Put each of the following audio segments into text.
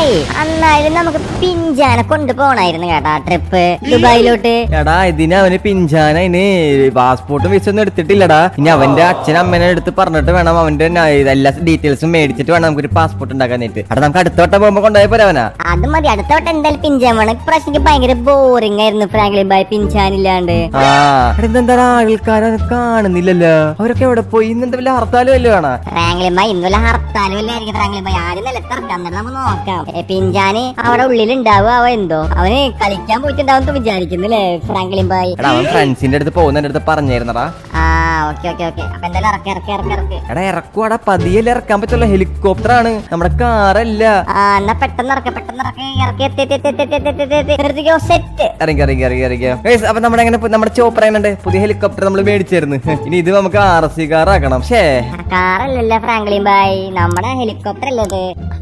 By അന്നായാലും നമുക്ക് പിഞ്ചാനെ കൊണ്ടുപോകണായിരുന്നു കേട്ടാ trip ദുബായിലോട്ട് എടാ ഇതിന് അവന് പിഞ്ചാന അതിന് പാസ്പോർട്ടും വിസ ഒന്നും എടുത്തിട്ടില്ലടാ ഇനി അവന്റെ അച്ഛനും അമ്മേനെ എടുത്ത് പറഞ്ഞിട്ട് വേണം അവന്റെ ന- എല്ലാ ഡീറ്റെയിൽസും മേടിച്ചിട്ട് വേണം നമുക്കൊരു പാസ്പോർട്ട് ഉണ്ടാക്കാനായിട്ട് എടാ നമുക്ക് അടുത്ത വട്ടം പോകുമ്പോ കൊണ്ടുപോയ പോരാ അവനാ അത് മതി അടുത്ത വട്ടം എന്തായാലും പിഞ്ചാൻ വേണം ഇപ്രാവശ്യം എനിക്ക് ഭയങ്കര ബോറിംഗ് ആയിരുന്നു ഫ്രാങ്ക്ലിൻ ബൈ പിഞ്ചാനില്ലാണ്ട് ആ എടാ ഇതെന്താടാ ആൾക്കാരെ കാണുന്നില്ലല്ലോ അവരൊക്കെ എവിടെ പോയി ഇന്നെന്താ വല്ല ഹർത്താലും വല്ലോ കാണാ ഫ്രാങ്ക്ലിൻ ബൈ ഇന്നലെ ഹർത്താലും അല്ലായിരിക്കും ഫ്രാങ്ക്ലിൻ ബൈ ആദ്യം നിലത്തിറക്കാം എന്നിട്ട് നമുക്ക് നോക്കാം ഏ, പിഞ്ചാന് അവിടെ ഉള്ളിൽ ഉണ്ടാവുക അവ എന്തോ അവന് കളിക്കാൻ പോയിട്ടുണ്ടാവും വിചാരിക്കുന്നില്ലേ ഫ്രാങ്ക്ലിൻ ബൈ എടാ അവൻ ഫ്രണ്ട്സിന്റെ അടുത്ത് പോകുന്നതിന്റെ അടുത്ത് പറഞ്ഞിരുന്നടാ ആ ഓക്കെ ഓക്കെ ഓക്കെ അപ്പൊ എന്തായാലും ഇറക്കി ഇറക്കി ഇറക്കി ഇറക്കി എടാ ഇറക്കുവാടാ പതിയല്ലേ ഇറക്കാൻ പറ്റുള്ള ഹെലികോപ്റ്റർ ആണ് നമ്മുടെ കാറല്ല ആ എന്നാ പെട്ടെന്ന് ഇറക്കി പെട്ടെന്ന് ഇറക്കി ഇറക്കി എത്തി എത്തി എത്തി എത്തി എത്തി എത്തി എത്തി നിർത്തിക്കോ സെറ്റ് ഇറങ്ങി ഇറങ്ങി ഇറങ്ങി ഇറങ്ങി Guys, അപ്പൊ നമ്മുടെ എങ്ങനെ നമ്മുടെ ചോപ്പർ എങ്ങനെ പുതിയ ഹെലികോപ്റ്റർ നമ്മൾ മേടിച്ചായിരുന്നു ഇനി ഇത് നമുക്ക് ആർ സി കാർ ആക്കണം ഷേ കാറല്ലല്ലോ ഫ്രാങ്ക്ലിൻ ബൈ നമ്മുടെ ഹെലികോപ്റ്റർ അല്ലത്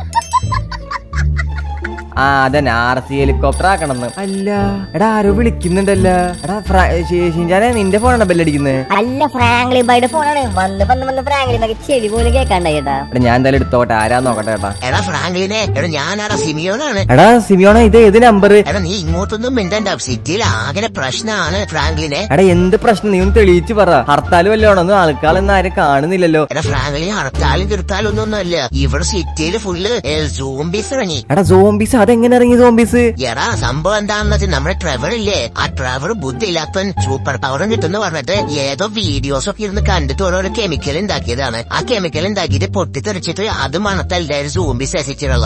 ആ അതന്നെ ആർ സി ഹെലികോപ്റ്റർ ആക്കണം അല്ല എടാ ആരോ വിളിക്കുന്നുണ്ടല്ലോ എടാ ഫ്ര- ഷി- ഷിൻചാനെ നിന്റെ ഫോണാണ് ബെല്ലടിക്കുന്നത് അല്ല ഫ്രാങ്ക്ലിൻ ബൈയുടെ ഫോണാണ് വന്ന് വന്ന് വന്ന് ഫ്രാങ്ക്ലിൻ ബൈക്ക് ചെവി പോലും കേൾക്കാണ്ടായി കേട്ടാ എടാ ഞാൻ എന്തായാലും എടുത്തോട്ടെ ആരാ നോക്കട്ടെ ഏട്ടാ എടാ ഫ്രാങ്ക്ലിനെ എടാ ഞാനാടാ സിമിയോനാണ് എടാ സിമിയോണ ഇത് ഏത് നമ്പർ എടാ നീ ഇങ്ങോട്ടൊന്നും മിണ്ടണ്ട സിറ്റിയിൽ ആകെ പ്രശ്നമാണ് ഫ്രാങ്ക്ലിനെ എടാ എന്ത് പ്രശ്നം നീ ഒന്ന് തെളിയിച്ച് പറ ഹർത്താൽ വല്ലോണെന്ന് ആൾക്കാളൊന്നും ആരും കാണുന്നില്ലല്ലോ എടാ ഫ്രാങ്ക്ലിൻ ഹർത്താലും തിരുത്താലും ഒന്നൊന്നുമല്ല ഇവിടെ സിറ്റിയിൽ ഫുള്ള് സോംബീസ് ഇറങ്ങി എടാ സോംബീസ് അതെങ്ങനെ ഇറങ്ങി സോംബീസ് എടാ സംഭവം എന്താണെന്ന് വെച്ചാൽ നമ്മുടെ ട്രെവർ ഇല്ലേ ആ ട്രെവർ ബുദ്ധി ഇല്ലാത്തവൻ സൂപ്പർ പവർ കിട്ടുന്ന പറഞ്ഞിട്ട് ഏതോ വീഡിയോസ് ഒക്കെ ഇരുന്ന് കണ്ടിട്ട് ഓരോരോ കെമിക്കൽ ഉണ്ടാക്കിയതാണ് ആ കെമിക്കൽ ഉണ്ടാക്കിയിട്ട് പൊട്ടിത്തെറിച്ചിട്ട് അത് മണത്ത എല്ലാവരും സൂംബീസ് എസിച്ചിട്ടുള്ള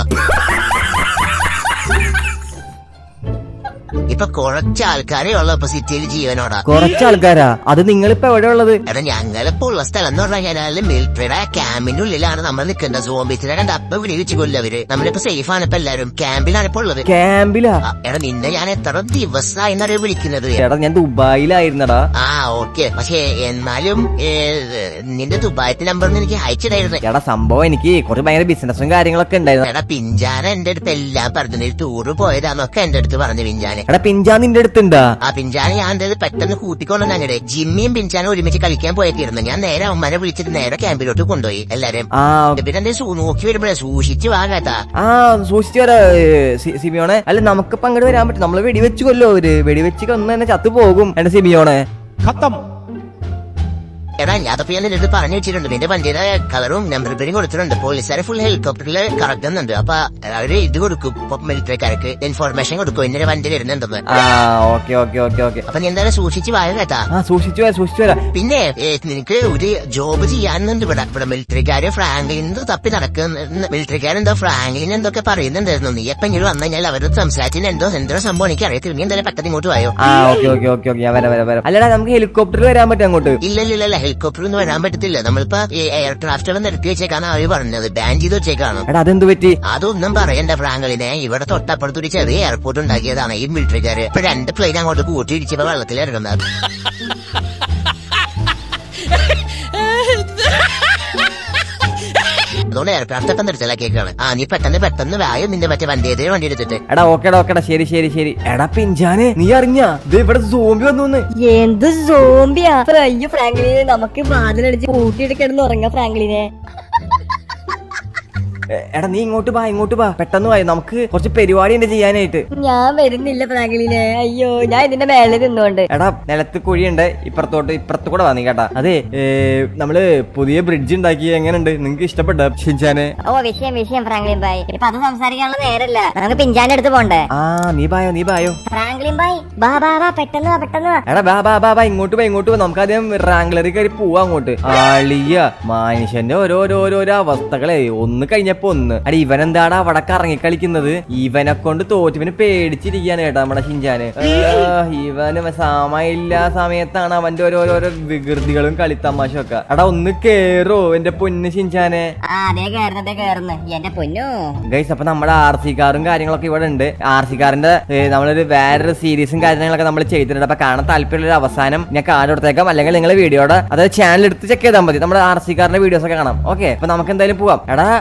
ഇപ്പൊ കുറച്ച് ആൾക്കാരെ ഉള്ളു ഇപ്പൊ സിറ്റിയിൽ ജീവനോടാ കുറച്ച് ആൾക്കാരാ അത് നിങ്ങളിപ്പോ എവിടെ ഉള്ളത് എടാ ഞങ്ങളിപ്പോ ഉള്ള സ്ഥലം എന്ന് പറഞ്ഞു കഴിഞ്ഞാല് മിലിറ്ററിയുടെ ക്യാമ്പിന്റെ ഉള്ളിലാണ് നമ്മൾ നിൽക്കുന്നത് സോംബീസിനെ കണ്ട് അപ്പൊ വിനിയോഗിച്ചു കൊല്ലവര് നമ്മളിപ്പോ സേഫ് ആണ് ഇപ്പൊ എല്ലാരും ക്യാമ്പിലാണ് ഇപ്പൊ ഉള്ളത് ക്യാമ്പിലാ ആ, എടാ നിന്നെ ഞാൻ എത്ര ദിവസമായി എന്നറിയ വിളിക്കുന്നത് എടാ ഞാൻ ദുബായിലായിരുന്നടാ ആ ഓക്കെ പക്ഷേ എന്നാലും ഏ, നിന്റെ ദുബായത്തെ നമ്പർ എനിക്ക് അയച്ചിടായിരുന്നു എടാ സംഭവം എനിക്ക് കുറച്ച് ഭയങ്കര ബിസിനസ്സും കാര്യങ്ങളൊക്കെ ഉണ്ടായിരുന്നു എടാ പിഞ്ചാന എന്റെ അടുത്ത് എല്ലാം പറഞ്ഞു നീ ടൂറ് പോയതാന്നൊക്കെ എന്റെ അടുത്ത് പറഞ്ഞു പിഞ്ചാനെ എടാ പിഞ്ചാ നിന്റെ അടുത്തുണ്ടാ ആ പിഞ്ചാനെ ഞാൻ എന്തത് പെട്ടെന്ന് കൂട്ടിക്കൊണ്ട് ഞങ്ങളുടെ ജിമ്മിയും പിഞ്ചാനും ഒരുമിച്ച് കളിക്കാൻ പോയേക്കിരുന്നു ഞാൻ നേരെ അമ്മനെ വിളിച്ചിട്ട് നേരെ ക്യാമ്പിലോട്ട് കൊണ്ടുപോയി എല്ലാരും ആ പിന്നെ എന്തേ സൂ- നോക്കി വരുമ്പോഴേ സൂക്ഷിച്ച് വാങ്ങാത്താ ആ സൂക്ഷിച്ചു വരാ സിമിയോണെ അല്ല നമുക്കിപ്പോ അങ്ങോട്ട് വരാൻ പറ്റും നമ്മള് വെടിവെച്ച് കൊല്ലോ അവര് വെടിവെച്ച് കൊന്നു തന്നെ ചത്തു പോകും എന്റെ സിമിയോണെ എടാ അതപ്പോ ഞാൻ നിന്റെ അടുത്ത് പറഞ്ഞു വെച്ചിട്ടുണ്ട് നിന്റെ വണ്ടിയുടെ കളറും നമ്പർ പേരും കൊടുത്തിട്ടുണ്ട് പോലീസുകാരെ ഫുൾ ഹെലികോപ്റ്ററിൽ കറക്കുന്നുണ്ട് അപ്പൊ അവര് ഇത് കൊടുക്കും ഇപ്പൊ മിലിറ്ററിക്കാർക്ക് ഇൻഫോർമേഷൻ കൊടുക്കും ഇന്നലെ വണ്ടി വരുന്നുണ്ടെന്ന് ആ ഓക്കെ ഓക്കെ ഓക്കെ ഓക്കെ അപ്പൊ നീ എന്തായാലും സൂക്ഷിച്ച് വായ കേട്ടാ ആ സൂക്ഷിച്ചു വരാ സൂക്ഷിച്ചു വരാ പിന്നെ ഏ, നിനക്ക് ഒരു ജോബ് ചെയ്യാനുണ്ട് ഇവിടെ ഇവിടെ മിലിറ്ററിക്കാര് ഫ്രാങ്ക്ലിൻ തപ്പി നടക്കുന്ന മിലിറ്ററിക്കാരെന്തോ ഫ്രാങ്ക്ലിൻ എന്തൊക്കെ പറയുന്നുണ്ടായിരുന്നു നീ എപ്പം ഇങ്ങോട്ട് വന്നു കഴിഞ്ഞാൽ അവരോട് സംസാരിച്ചിന് എന്തോ എന്തോ സംഭവം എനിക്ക് അറിയത്തില്ല നീ എന്തായാലും പെട്ടെന്ന് ഇങ്ങോട്ട് വായോ ആ ഓക്കെ ഓക്കെ ഓക്കെ ഓക്കെ ഞാൻ വരാം വരാം വരാം അല്ലടാ നമുക്ക് ഹെലികോപ്റ്ററിൽ വരാൻ പറ്റും അങ്ങോട്ട് ഇല്ല ഇല്ല ഇല്ല ഹെലികോപ്റ്ററിൽ ഒന്നും വരാൻ പറ്റത്തില്ല നമ്മളിപ്പോ എയർക്രാഫ്റ്റുകൾ നിർത്തി വെച്ചേക്കാണ് അവര് പറഞ്ഞത് ബാൻ ചെയ്ത് വെച്ചേക്കാണ് എടാ അതെന്ത് പറ്റി അതൊന്നും പറയണ്ട ഫ്രാങ്കളിനെ ഇവിടെ തൊട്ടപ്പുറത്ത് ഒരു ചെറിയ എയർപോർട്ട് ഉണ്ടാക്കിയതാണ് ഈ മിലിറ്ററിക്കാര് ഇപ്പൊ രണ്ട് പ്ലെയിൻ അങ്ങോട്ട് കൂട്ടിയിടിച്ചപ്പോ വെള്ളത്തിൽ ഇറങ്ങുന്നത് അതുകൊണ്ട് എയർക്രാഫ്റ്റ് ഒക്കെ നിർത്തലാക്കിയേക്കാണ് ആ നീ പെട്ടെന്ന് പെട്ടെന്ന് വായോ നിന്റെ മറ്റേ വണ്ടി ഏതേ വണ്ടി എടുത്തിട്ട് എടാ ഓക്കേടാ ഓക്കേടാ ശരി ശരി ശരി എടാ പിഞ്ചാനെ നീ അറിഞ്ഞാ ഇത് ഇവിടെ സോംബി വന്നു എന്ത് സോംബിയാ അയ്യോ ഫ്രാങ്ക്ലിനെ നമുക്ക് വാതിലടിച്ച് കൂട്ടിയെടുക്കണം ഉറങ്ങാ ഫ്രാങ്ക്ലിനെ എടാ നീ ഇങ്ങോട്ട് വാ ഇങ്ങോട്ട് വാ പെട്ടെന്ന് വാ നമുക്ക് കുറച്ച് പരിപാടി ഉണ്ട് ചെയ്യാനായിട്ട് ഞാൻ വരുന്നില്ല ഫ്രാങ്ക്ലിനെ അയ്യോ ഞാൻ ഇതിന്റെ മേലെ നിന്നോണ്ട് എടാ നിലത്ത് കുഴിയുണ്ട് ഇപ്പുറത്തോട്ട് ഇപ്പുറത്ത് കൂടെ വാ നീ കേട്ടാ അതെ ഏ, നമ്മള് പുതിയ ബ്രിഡ്ജ് ഉണ്ടാക്കി എങ്ങനെയുണ്ട് നിങ്ങക്ക് ഇഷ്ടപ്പെട്ട ഷിൻചാനെ ഓ വിഷയം വിഷയം ഫ്രാങ്ക്ലിൻ ബായ് ഇപ്പൊ അത് സംസാരിക്കാനുള്ള നേരല്ല നമുക്ക് പിഞ്ചാന്റെ അടുത്ത് പോണ്ടേ ആ നീ ബായോ നീ ബായോ ഫ്രാങ്ക്ലിൻ ബായ് ബാ ബാ ബാ പെട്ടെന്ന് വാ പെട്ടെന്ന് വാ എടാ ബാ ബാ ബാ ബാ ഇങ്ങോട്ട് വാ ഇങ്ങോട്ട് വാ നമുക്ക് ആദ്യം റാംഗ്ലറി കയറി പോവാ അങ്ങോട്ട് ആളിയ മനുഷ്യന്റെ ഓരോരോരോരോ അവസ്ഥകളെ ഒന്ന് കഴിഞ്ഞപ്പോ ഒന്ന് അടി ഇവനെന്താടാ അവിടെ കറങ്ങി കളിക്കുന്നത് ഇവനെ കൊണ്ട് തോറ്റ് ഇവന് പേടിച്ചിരിക്കാണ് കേട്ടോ നമ്മുടെ ഷിഞ്ചാന് ഇവന് സമയമില്ല സമയത്താണ് അവന്റെ ഓരോരോരോ വികൃതികളും കളിത്തമാശയും ഒക്കെ എടാ ഒന്ന് കേറോ എന്റെ പൊന്ന് ഷിഞ്ചാനെ ആ അതേ കയറുന്നു അതേ കയറുന്നു എന്റെ പൊന്നു ഗൈസ് അപ്പൊ നമ്മുടെ ആർ സി കാറും കാര്യങ്ങളൊക്കെ ഇവിടെ ഉണ്ട് ആർ സി കാറിന്റെ ഏ, നമ്മളൊരു വേറൊരു സീരീസും കാര്യങ്ങളൊക്കെ നമ്മൾ ചെയ്തിട്ടുണ്ട് അപ്പൊ കാണാൻ താല്പര്യമുള്ള ഒരു അവസാനം ഞാൻ കാർഡ് കൊടുത്തേക്കാം അല്ലെങ്കിൽ നിങ്ങൾ വീഡിയോയുടെ അതായത് ചാനൽ എടുത്ത് ചെക്ക് ചെയ്താൽ മതി നമ്മുടെ ആർ സി കാറിന്റെ വീഡിയോസ് ഒക്കെ കാണാം ഓക്കെ അപ്പൊ നമുക്ക് എന്തായാലും പോവാം എടാ ആ,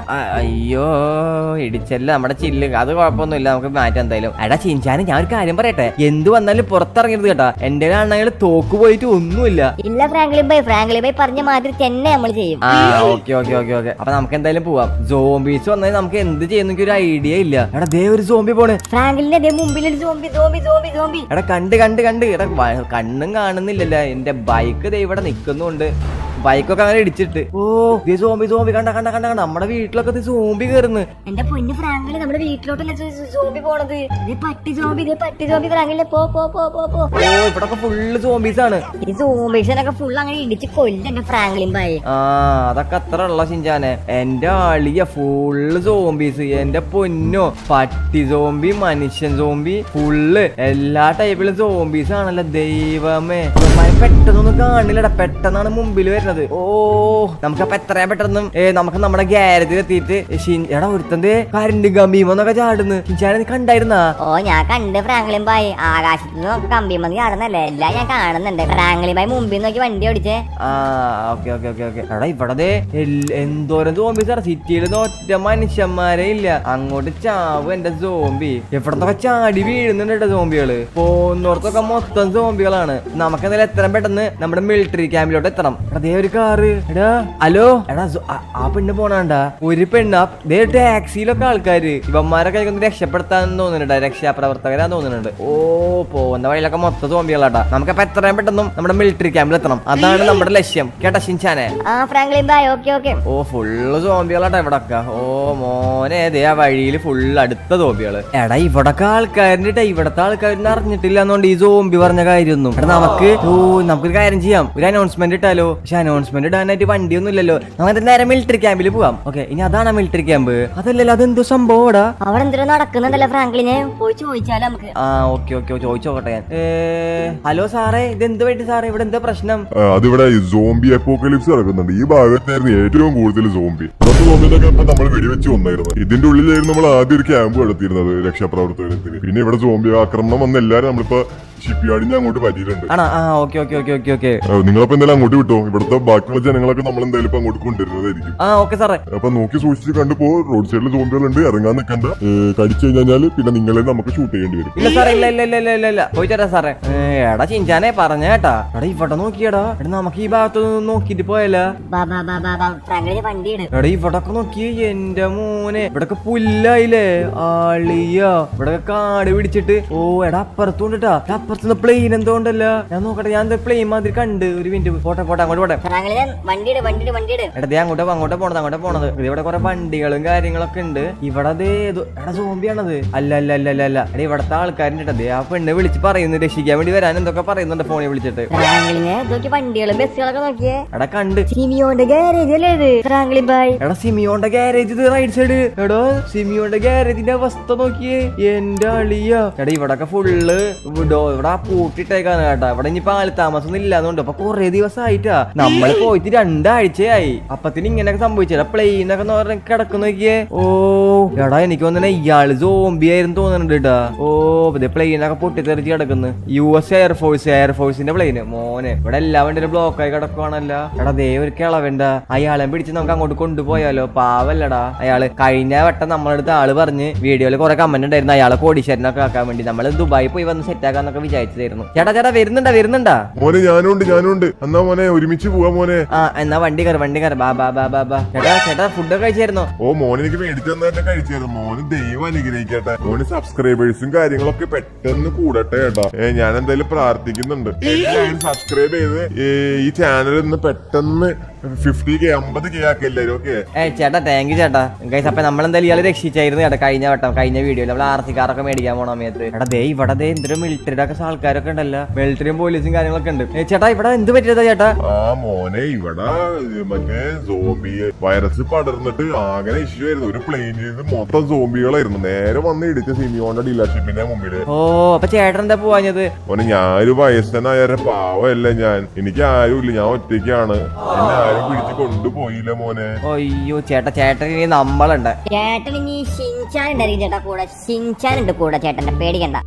അയ്യോ ഇടിച്ചല്ല നമ്മുടെ ചില്ല് അത് കുഴപ്പമൊന്നുമില്ല നമുക്ക് മാറ്റാം എന്തായാലും എടാ ചിഞ്ചാന് ഞാൻ ഒരു കാര്യം പറയട്ടെ എന്ത് വന്നാലും പുറത്തിറങ്ങരുത് കേട്ടാ എന്റെ ആണെങ്കിൽ തോക്ക് പോയിട്ട് ഒന്നുമില്ല ഇല്ല ഫ്രാങ്ക്ലിൻ ബൈ ഫ്രാങ്ക്ലിൻ ബൈ പറഞ്ഞ മാതിരി തന്നെ നമ്മൾ ചെയ്യും ആ ഓക്കെ ഓക്കെ ഓക്കെ ഓക്കെ അപ്പൊ നമുക്ക് എന്തായാലും പോവാം സോംബീസ് വന്നാൽ നമുക്ക് എന്ത് ചെയ്യുന്ന ഒരു ഐഡിയ ഇല്ല എടാ ദേ ഒരു സോംബി പോണ് ഫ്രാങ്ക്ലിന്റെ അതേ മുമ്പിൽ ഒരു സോംബി സോംബി സോംബി സോംബി എടാ കണ്ട് കണ്ട് കണ്ട് എടാ വ- കണ്ണും കാണുന്നില്ലല്ലോ എന്റെ ബൈക്ക് ദേ ഇവിടെ നിക്കുന്നുണ്ട് ബൈക്കൊക്കെ അങ്ങനെ ഇടിച്ചിട്ട് ഓ ദേ സോംബി സോംബി കണ്ട കണ്ട കണ്ട കണ്ട നമ്മുടെ വീട്ടിലൊക്കെ ദേ സോംബി കയറുന്നു എന്റെ പൊന്ന് ഫ്രാങ്കില് നമ്മുടെ വീട്ടിലോട്ടല്ലേ സോംബി പോണത് ഇത് പട്ടി സോംബി ഇത് പട്ടി സോംബി ഫ്രാങ്കിലെ പോ പോ പോ പോ പോ ഓ ഇവിടൊക്കെ ഫുള്ള് സോംബീസ് ആണ് ഈ സോംബീസിനൊക്കെ ഫുൾ അങ്ങനെ ഇടിച്ച് കൊല്ലും എന്റെ ഫ്രാങ്ക്ലിൻ ബൈ ആ അതൊക്കെ അത്ര ഉള്ള ചിഞ്ചാനെ എന്റെ ആളിയ ഫുള്ള് സോംബീസ് എന്റെ പൊന്നോ പട്ടി സോംബി മനുഷ്യൻ സോംബി ഫുള്ള് എല്ലാ ടൈപ്പിലും സോംബീസ് ആണല്ലോ ദൈവമേ ഇവന്മാരെ പെട്ടെന്നൊന്നും കാണില്ലടാ പെട്ടെന്നാണ് മുമ്പിൽ വരുന്നത് ഓ നമുക്കപ്പൊ എത്രയും പെട്ടെന്ന് ഏ, നമുക്ക് നമ്മുടെ ഗ്യാരേജിൽ എത്തിയിട്ട് ഷിൻ- എടാ ഒരുത്തന്റെ കരണ്ട് ഗംഭീമെന്നൊക്കെ ചാടുന്നു ചിഞ്ചാനെ നീ കണ്ടായിരുന്നാ ഓ ഞാൻ കണ്ട് ഫ്രാങ്ക്ലിൻ ബായ് ആകാശത്ത് നിന്ന് കമ്പി മതി ചാടുന്നല്ലേ എല്ലാം ഞാൻ കാണുന്നുണ്ട് ഫ്രാങ്ക്ലിൻ ബായ് മുമ്പിൽ നോക്കി വണ്ടി ഓടിച്ചേ ആ ഓക്കെ ഓക്കെ ഓക്കെ ഓക്കെ എടാ ഇവിടെ ദേ എൽ- എന്തോരം സോംബീസ് ആണ് സിറ്റിയിൽ ഒറ്റ മനുഷ്യന്മാരെ ഇല്ല അങ്ങോട്ട് ചാവും എന്റെ സോംബി എവിടത്തൊക്കെ ചാടി വീഴുന്നുണ്ട് കേട്ടോ സോംബികള് പോകുന്നോടത്തൊക്കെ മൊത്തം സോംബികളാണ് നമുക്ക് എന്തായാലും എത്രയും പെട്ടെന്ന് നമ്മുടെ മിലിറ്ററി ക്യാമ്പിലോട്ട് എത്തണം എടാ ദേ ഒരു കാറ് എടാ ഹലോ എടാ സോ- ആ- ആ പെണ്ണ് പോണാണ്ടാ ഒരു പെണ്ണ് ആ- ദേ ടാക്സിയിലൊക്കെ ആൾക്കാര് ഇവന്മാരൊക്കെ ഒന്ന് രക്ഷപ്പെടുത്താൻ തോന്നുന്നുണ്ട് രക്ഷാപ്രവർത്തകരാന്ന് തോന്നുന്നുണ്ട് ഓ പോകുന്ന വഴിയിലൊക്കെ മൊത്തം സോംബികളാട്ടാ നമുക്കപ്പൊ എത്രയും പെട്ടെന്ന് നമ്മുടെ മിലിറ്ററി ക്യാമ്പിൽ എത്തണം അതാണ് നമ്മുടെ ലക്ഷ്യം കേട്ടാ ഷിൻചാനെ ആ ഫ്രാങ്ക്ലിൻ ബായ് ഓക്കെ ഓക്കെ ഓ ഫുള്ള് സോംബികളാട്ടാ ഇവിടൊക്കെ ഓ മോനെ ദേ ആ വഴിയിൽ ഫുള്ള് അടുത്ത സോംബികള് എടാ ഇവിടൊക്കെ ആൾക്കാരുടെ ട്ടാ, ഇവിടത്തെ ആൾക്കാരൊന്നും അറിഞ്ഞിട്ടില്ല എന്നുകൊണ്ട് ഈ സോംബി പറഞ്ഞ കാര്യമൊന്നും എടാ നമുക്ക് ഓ നമുക്കൊരു കാര്യം ചെയ്യാം ഒരു അനൗൺസ്മെന്റ് ഇട്ടാലോ പക്ഷെ അനൗൺസ്മെന്റ് ഇടാനായിട്ട് വണ്ടിയൊന്നും ഇല്ലല്ലോ നമുക്ക് നേരെ മിലിറ്ററി ക്യാമ്പിൽ പോവാം ഓക്കെ ഇനി അതാണ് മിലിറ്ററി ക്യാമ്പ് അതല്ലല്ലോ അതെന്തോ സംഭവം അവിടെ എന്തിനാ നടക്കുന്നുണ്ടല്ലോ ഫ്രാങ്ക്ലിനെ പോയി ചോദിച്ചാലോ നമുക്ക് ആ ഓക്കെ ഓക്കെ ചോദിച്ചു നോക്കട്ടെ ഞാൻ ഏ, ഹലോ സാറേ ഇത് എന്ത് പറ്റി സാറേ ഇവിടെ എന്താ പ്രശ്നം ആ, അതിവിടെ സോംബി അപ്പോക്കലിപ്സ് നടക്കുന്നുണ്ട് ഈ ഭാഗത്തായിരുന്നു ഏറ്റവും കൂടുതൽ സോംബി കുറച്ച് സോംബിനൊക്കെ ഇപ്പൊ നമ്മൾ വെടിവെച്ച് വന്നായിരുന്നു ഇതിന്റെ ഉള്ളിലായിരുന്നു നമ്മൾ ആദ്യം ഒരു ക്യാമ്പ് നടത്തിയിരുന്നത് രക്ഷാപ്രവർത്തനത്തിന് പിന്നെ ഇവിടെ സോംബി ആക്രമണം വന്ന എല്ലാരും നമ്മളിപ്പോ ഷിപ്പ് യാർഡിന്റെ അങ്ങോട്ട് പറ്റിയിട്ടുണ്ട് ആണോ ആ okay okay okay okay okay ആ, നിങ്ങളപ്പോ എന്തായാലും അങ്ങോട്ട് വിട്ടോ ഇവിടുത്തെ ബാക്കിയുള്ള ജനങ്ങളൊക്കെ നമ്മൾ എന്തായാലും ഇപ്പൊ അങ്ങോട്ട് കൊണ്ടുവരുന്നതായിരിക്കും ആ ഓക്കെ സാറേ അപ്പൊ നോക്കി സൂക്ഷിച്ച് കണ്ടുപോ റോഡ് സൈഡിൽ സോംബികളുണ്ട് ഇറങ്ങാൻ നിൽക്കണ്ട ഏ, കടിച്ചു കഴിഞ്ഞാല് പിന്നെ നിങ്ങളെ നമുക്ക് ഷൂട്ട് ചെയ്യേണ്ടി വരും ഇല്ല സാറേ ഇല്ല ഇല്ല ഇല്ല ഇല്ല ഇല്ല ഇല്ല പോയി തരാം സാറേ ഏ, എടാ ചിഞ്ചാനെ പറഞ്ഞ കേട്ടാ എടാ ഇവിടെ നോക്കിയടാ എടാ നമുക്ക് ഈ ഭാഗത്ത് നിന്ന് നോക്കിട്ട് പോയല്ല ബാ ബാ ബാ ബാ ബാ ഫ്രാങ്ക്ലിന് വണ്ടി ഇട് എടാ ഇവിടൊക്കെ നോക്കി എന്റെ മോനെ ഇവിടൊക്കെ പുല്ലായില്ലേ ആളിയ ഇവിടെ കാട് പിടിച്ചിട്ട് ഓ എടാ അപ്പുറത്തും ഉണ്ടട്ടാ അപ്പുറത്തുനിന്ന് പ്ലെയിൻ എന്തോ ഉണ്ടല്ലോ ഞാൻ നോക്കട്ടെ ഞാൻ പ്ലെയിൻ മാതിരി കണ്ട് ഒരു മിനിറ്റ് പോട്ടെ പോട്ടെ അങ്ങോട്ട് പോട്ടെ ഫ്രാങ്ക്ലിന് വണ്ടി ഇട് വണ്ടി ഇട് വണ്ടി ഇട് എടാ ദേ അങ്ങോട്ട് പോ, അങ്ങോട്ട് പോണത് അങ്ങോട്ട് പോണത് ഇത് ഇവിടെ കുറെ വണ്ടികളും കാര്യങ്ങളൊക്കെ ഉണ്ട് ഇവിടെ ദേ ഇത്- എടാ സോംബിയാണത് അല്ല അല്ല അല്ല അല്ല അല്ല എടാ ഇവിടത്തെ ആൾക്കാരുണ്ട് ട്ടോ. ദേ ആ പെണ്ണ് വിളിച്ച് പറയുന്നു രക്ഷിക്കാൻ വേണ്ടി വരാൻ എന്തൊക്കെ പറയുന്നുണ്ട് ഫോണിൽ വിളിച്ചിട്ട് ഫ്രാങ്ക്ലിന് നോക്കി വണ്ടികളും ബസ്സുകളൊക്കെ നോക്കിയേ എടാ കണ്ട് സിമിയോന്റെ ഗാരേജ് അല്ലേ ഇത് ഫ്രാങ്ക്ലിൻ ബായ് എടാ സിമിയോന്റെ ഗാരേജ് ഇത് റൈറ്റ് സൈഡ് എടാ സിമിയോന്റെ ഗാരേജിന്റെ അവസ്ഥ നോക്കിയേ എന്റെ അളിയ എടാ ഇവിടൊക്കെ ഫുള്ള് ഇവിടെ ഇവിടെ പൂട്ടിട്ടേക്കാണ് കേട്ടാ ഇവിടെ ഇനി പാൽ താമസം ഒന്നും ഇല്ലാന്നുണ്ട് അപ്പൊ കൊറേ ദിവസമായിട്ടാ നമ്മൾ പോയിട്ട് രണ്ടാഴ്ചയായി അപ്പത്തിന് ഇങ്ങനെയൊക്കെ സംഭവിച്ചടാ പ്ലെയിനൊക്കെ പറഞ്ഞ കിടക്കുന്ന നോക്കിയേ ഓ എടാ എനിക്ക് തോന്നുന്നെ ഇയാള് സോംബി ആയിരുന്നു തോന്നുന്നുണ്ട് കേട്ടാ ഓ ഇതേ പ്ലെയിനൊക്കെ പൊട്ടിത്തെറിച്ച് കിടക്കുന്നു യു എസ് എയർഫോഴ്സ് എയർഫോഴ്സിന്റെ പ്ലെയിന് മോനെ ഇവിടെ എല്ലാ വണ്ടിയിലും ബ്ലോക്ക് ആയി കിടക്കുവാണല്ലോ എടാ ദേ ഒരു കിളവണ്ട അയാളെ പിടിച്ച് നമുക്ക് അങ്ങോട്ട് കൊണ്ടുപോയാലോ പാവല്ലടാ അയാള് കഴിഞ്ഞ വട്ടം നമ്മളടുത്ത് ആള് പറഞ്ഞ് വീഡിയോയിൽ കുറെ കമന്റ് ഉണ്ടായിരുന്നു അയാളെ കോടീശ്വരനൊക്കെ ആക്കാൻ വേണ്ടി നമ്മൾ ദുബായി പോയി വന്ന് സെറ്റ് ആക്കാന്നൊക്കെ വിചാരിച്ചതായിരുന്നു ചേട്ടാ ചേട്ടാ വരുന്നുണ്ടാ വരുന്നുണ്ടാ മോനെ ഞാനുണ്ട് ഞാനുണ്ട് എന്നാ മോനെ ഒരുമിച്ച് പോവാ മോനെ ആ എന്നാ വണ്ടി കയറി വണ്ടി കയറി ബാ ബാ ബാ ബാ ബാ ചേട്ടാ ചേട്ടാ ഫുഡൊക്കെ കഴിച്ചായിരുന്നോ ഓ മോനെ എനിക്ക് മേടിച്ചു തന്നെ കഴിച്ചായിരുന്നു മോന് ദൈവം അനുഗ്രഹിക്കട്ടെ മോന് സബ്സ്ക്രൈബേഴ്സും കാര്യങ്ങളൊക്കെ പെട്ടെന്ന് കൂടട്ടെ കേട്ടോ ഏ, ഞാൻ എന്തായാലും പ്രാർത്ഥിക്കുന്നുണ്ട് എല്ലാവരും സബ്സ്ക്രൈബ് ചെയ്ത് ഏ, ഈ ചാനൽ ഇന്ന് പെട്ടെന്ന് ഫിഫ്റ്റി കെ അമ്പത് കെ ആക്കി എല്ലാവരും ഓക്കെ ഏ ചേട്ടാ താങ്ക് യു ചേട്ടാ ഗൈസ് അപ്പൊ നമ്മളെന്തായാലും ഇയാളെ രക്ഷിച്ചായിരുന്നു ചേട്ടാ കഴിഞ്ഞ വട്ടം കഴിഞ്ഞ വീഡിയോയിൽ നമ്മൾ ആർ സി കാറൊക്കെ മേടിക്കാൻ പോണ സമയത്ത് എടാ ദേ ഇവിടെ ദേ എന്തൊരു മിലിറ്ററിയുടെ ഒക്കെ ആൾക്കാരൊക്കെ ഉണ്ടല്ലോ മിലിറ്ററിയും പോലീസും കാര്യങ്ങളൊക്കെ ഉണ്ട് ഏ, ചേട്ടാ ഇവിടെ എന്ത് പറ്റിയതാ ചേട്ടാ ആ മോനെ ഇവിടെ മറ്റേ സോംബി വൈറസ് പടർന്നിട്ട് ആകെ ഇഷ്യൂ ആയിരുന്നു ഒരു പ്ലെയിനിൽ നിന്ന് മൊത്തം സോംബികളായിരുന്നു നേരെ വന്ന് ഇടിച്ച സിമിയോന്റെ ഡീലർഷിപ്പിന്റെ മുമ്പില് ഓ അപ്പൊ ചേട്ടൻ എന്താ പോവാഞ്ഞത് മോനെ ഞാനൊരു വയസ്സനായ പാവമല്ല ഞാൻ എനിക്ക് ആരുമില്ല ഞാൻ ഒറ്റയ്ക്കാണ് എന്നെ ആരും പിടിച്ച് കൊണ്ടുപോയില്ല മോനെ അയ്യോ ചേട്ടാ ചേട്ടൻ ഇനി നമ്മളുണ്ട് ചേട്ടൻ ഇനി ഷിൻചാൻ ഉണ്ടായിരിക്കും ചേട്ടാ കൂടെ ഷിൻചാൻ ഉണ്ട് കൂടെ ചേട്ടന്റെ പേടിക്കണ്ട